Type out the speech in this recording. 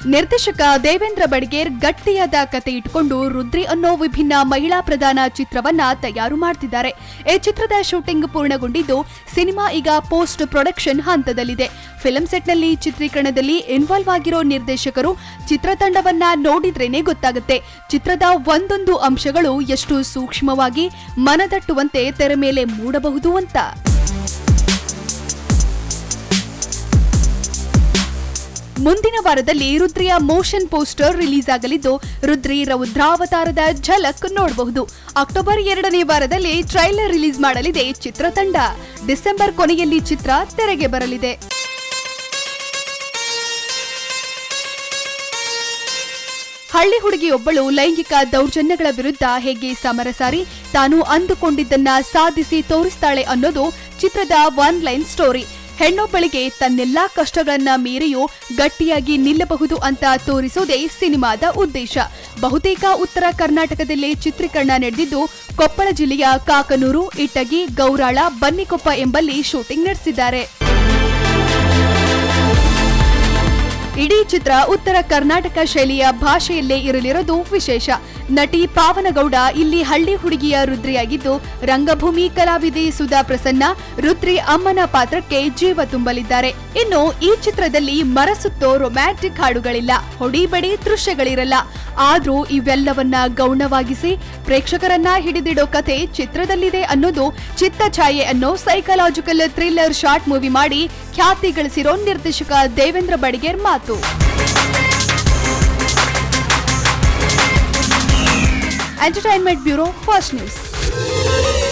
ನಿರ್ದೇಶಕ ದೇವೇಂದ್ರ ಬಡ್ಗೇರ್ ಗಟ್ಟಿಯಾದ ಕತೆ ಇಟ್ಕೊಂಡು ರುದ್ರಿ ಅನ್ನೋ ವಿಭಿನ್ನ ಮಹಿಳಾ ಪ್ರಧಾನ ಚಿತ್ರವನ್ನ ತಯಾರು ಮಾಡ್ತಿದ್ದಾರೆ ಈ ಚಿತ್ರದ ಶೂಟಿಂಗ್ ಪೂರ್ಣಗೊಂಡಿದ್ದು ಸಿನಿಮಾ ಈಗ ಪೋಸ್ಟ್ ಪ್ರೊಡಕ್ಷನ್ ಹಂತದಲ್ಲಿದೆ ಫಿಲ್ಮ್ ಸೆಟ್ನಲ್ಲಿ ಚಿತ್ರೀಕರಣದಲ್ಲಿ ಇನ್ವಾಲ್ವ್ ಆಗಿರೋ ನಿರ್ದೇಶಕರು ಚಿತ್ರತಂಡವನ್ನ ನೋಡಿದ್ರೇನೆ ಗೊತ್ತಾಗುತ್ತೆ ಚಿತ್ರದ ಒಂದೊಂದು ಅಂಶಗಳು ಎಷ್ಟು ಸೂಕ್ಷ್ಮವಾಗಿ ಮನದಟ್ಟುವಂತೆ ತೆರೆ ಮೇಲೆ ಮೂಡಬಹುದು ಅಂತ ಮುಂದಿನ ವಾರದಲ್ಲಿ ರುದ್ರಿಯ ಮೋಷನ್ ಪೋಸ್ಟರ್ ರಿಲೀಸ್ ಆಗಲಿದ್ದು ರುದ್ರಿ ರೌದ್ರಾವತಾರದ ಝಲಕ್ ನೋಡಬಹುದು ಅಕ್ಟೋಬರ್ ಎರಡನೇ ವಾರದಲ್ಲಿ ಟ್ರೈಲರ್ ರಿಲೀಸ್ ಮಾಡಲಿದೆ ಚಿತ್ರತಂಡ ಡಿಸೆಂಬರ್ ಕೊನೆಯಲ್ಲಿ ಚಿತ್ರ ತೆರೆಗೆ ಬರಲಿದೆ ಹಳ್ಳಿ ಹುಡುಗಿಯೊಬ್ಬಳು ಲೈಂಗಿಕ ದೌರ್ಜನ್ಯಗಳ ವಿರುದ್ಧ ಹೇಗೆ ಸಮರ ಸಾರಿ ತಾನು ಅಂದುಕೊಂಡಿದ್ದನ್ನ ಸಾಧಿಸಿ ತೋರಿಸ್ತಾಳೆ ಅನ್ನೋದು ಚಿತ್ರದ ಒನ್ ಲೈನ್ ಸ್ಟೋರಿ ಹೆಣ್ಣೊಬ್ಬಳಿಗೆ ತನ್ನೆಲ್ಲಾ ಕಷ್ಟಗಳನ್ನ ಮೀರಿಯೂ ಗಟ್ಟಿಯಾಗಿ ನಿಲ್ಲಬಹುದು ಅಂತ ತೋರಿಸೋದೇ ಸಿನಿಮಾದ ಉದ್ದೇಶ ಬಹುತೇಕ ಉತ್ತರ ಕರ್ನಾಟಕದಲ್ಲಿ ಚಿತ್ರೀಕರಣ ನಡೆದಿದ್ದು ಕೊಪ್ಪಳ ಜಿಲ್ಲೆಯ ಕಾಕನೂರು ಇಟ್ಟಗಿ ಗೌರಾಳ ಬನ್ನಿಕೊಪ್ಪ ಎಂಬಲ್ಲಿ ಶೂಟಿಂಗ್ ನಡೆಸಿದ್ದಾರೆ ಇಡೀ ಚಿತ್ರ ಉತ್ತರ ಕರ್ನಾಟಕ ಶೈಲಿಯ ಭಾಷೆಯಲ್ಲೇ ಇರಲಿರೋದು ವಿಶೇಷ ನಟಿ ಪಾವನಗೌಡ ಇಲ್ಲಿ ಹಳ್ಳಿ ಹುಡುಗಿಯ ರುದ್ರಿಯಾಗಿದ್ದು ರಂಗಭೂಮಿ ಕಲಾವಿದೆ ಸುಧಾ ಪ್ರಸನ್ನ ರುದ್ರಿ ಅಮ್ಮನ ಪಾತ್ರಕ್ಕೆ ಜೀವ ತುಂಬಲಿದ್ದಾರೆ ಇನ್ನು ಈ ಚಿತ್ರದಲ್ಲಿ ಮರಸುತ್ತೋ ರೊಮ್ಯಾಂಟಿಕ್ ಹಾಡುಗಳಿಲ್ಲ ಹೊಡಿಬಡಿ ದೃಶ್ಯಗಳಿರಲ್ಲ ಆದ್ರೂ ಇವೆಲ್ಲವನ್ನ ಗೌಣವಾಗಿಸಿ ಪ್ರೇಕ್ಷಕರನ್ನ ಹಿಡಿದಿಡೋ ಕಥೆ ಚಿತ್ರದಲ್ಲಿದೆ ಅನ್ನೋದು ಚಿತ್ತಛಾಯೆ ಅನ್ನೋ ಸೈಕಲಾಜಿಕಲ್ ಥ್ರಿಲ್ಲರ್ ಶಾರ್ಟ್ ಮೂವಿ ಮಾಡಿ ಖ್ಯಾತಿ ಗಳಿಸಿರೋ ನಿರ್ದೇಶಕ ದೇವೇಂದ್ರ ಬಡಿಗೇರ್ ಮಾತು ಎಂಟರ್ಟೈನ್ಮೆಂಟ್ ಬ್ಯೂರೋ ಫಸ್ಟ್ ನ್ಯೂಸ್